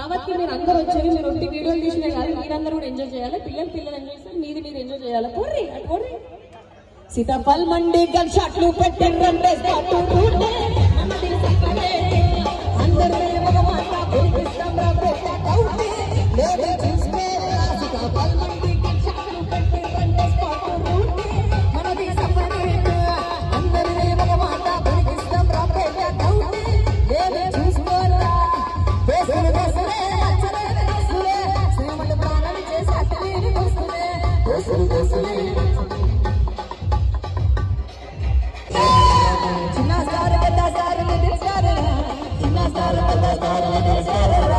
దావత్ కి మీరు అందరూ వచ్చారు మీరు ఒట్టి వీడియోలు తీసినా కాదు మీరందరూ కూడా ఎంజాయ్ చేయాలి పిల్లలు పిల్లలు ఎంజాయ్ చేస్తారు మీది మీరు ఎంజాయ్ చేయాలి పోర్రి అటు పోర్రి సీతాఫల్ మండి గన్ షాట్లు పెట్టిండ్రంటే స్పాటు రూటే. మనది సపరేటే. అందరినీ ఒక మాట పిలిపిస్తాం రా బేట కౌటే. లేడీ చూస్తే రా సీతాఫల్ మండి గన్ షాట్లు పెట్టిండ్రంటే స్పాటు రూటే. మనది సపరేటే. అందరినీ ఒక మాట పిలిపిస్తాం రా బేట కౌటే. లేడీ చూసుకోరా. వేసుకుని వేసుకునే నచ్చలే వేసుకునే. శ్రీమంత ప్రాణాలు చేసి అట్టలేని వస్తునే. వేసుకుని వేసుకునే చిన్న స్టార్ పెద్ద స్టార్ మిడిల్ స్టార్ చిన్న స్టార్ పెద్ద స్టార్ మిడిల్ స్టార్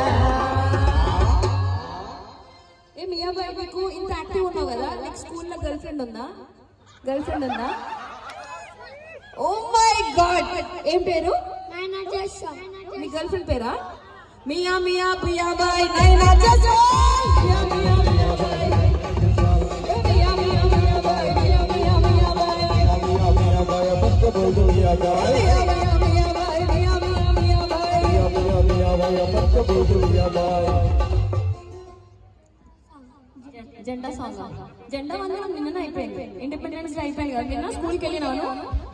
ఏ మియా బాయ్ నీకు ఇంత యాక్టివ్ ఉన్నావు కదా నీకు స్కూల్లో గర్ల్ ఫ్రెండ్ ఉందా గర్ల్ ఫ్రెండ్ ఉందా ఓ మై గాడ్ ఏం పేరు మీ గర్ల్ ఫ్రెండ్ పేరా మియా మియా పియా బాయ్ నైనా జసో మియా మియా మియా బాయ్ ఏ మియా మియా మియా బాయ్ మియా మియా మియా బాయ్ మియా మియా మియా బాయ్ మియా మియా మియా బాయ్ జెండా సాంగ్ జెండా వందనం నిన్న అయిపోయింది ఇండిపెండెన్స్ డే అయిపోయింది కదా నిన్న స్కూల్కి వెళ్ళినాను